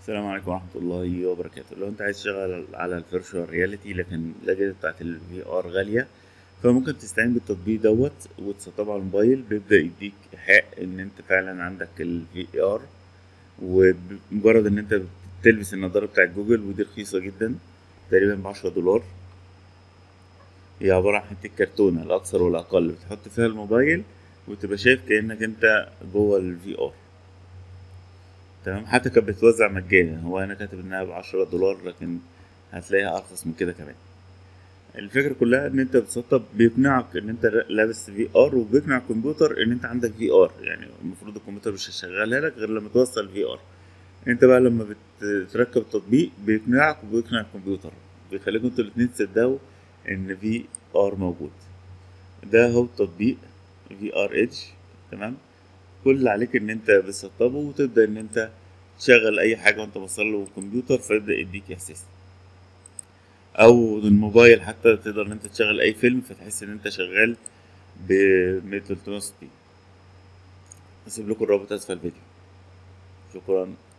السلام عليكم ورحمة الله وبركاته لو انت عايز تشتغل على الفيرتشوال رياليتي لكن الأجهزة بتاعت الفي ار غالية فممكن تستعين بالتطبيق دوت وتسطبه على الموبايل بيبدأ يديك إيحاء إن انت فعلا عندك الفي ار وبمجرد إن انت تلبس النضارة بتاعت جوجل ودي رخيصة جدا تقريبا بعشرة دولار هي عبارة عن حتة كرتونة لا أكثر ولا أقل بتحط فيها الموبايل وتبقى شايف كأنك انت جوه الفي ار تمام حتى كانت بتوزع مجانا هو انا كاتب انها بعشرة دولار لكن هتلاقيها ارخص من كده كمان الفكرة كلها ان انت بتسطب بيقنعك ان انت لابس في ار وبيقنع الكمبيوتر ان انت عندك في ار يعني المفروض الكمبيوتر مش هيشغلها لك غير لما توصل في ار انت بقى لما بتركب التطبيق بيقنعك وبيقنع الكمبيوتر بيخليكم انتوا الاتنين تصدقوا ان في ار موجود ده هو التطبيق في ار ايدج تمام كل اللي عليك ان انت بتسطبه وتبدا ان انت تشغل اي حاجه وانت موصل له الكمبيوتر فيبدا يديك احساس او الموبايل حتى تقدر ان انت تشغل اي فيلم فتحس ان انت شغال ب 360 هسيب لكم الرابط اسفل الفيديو شكرا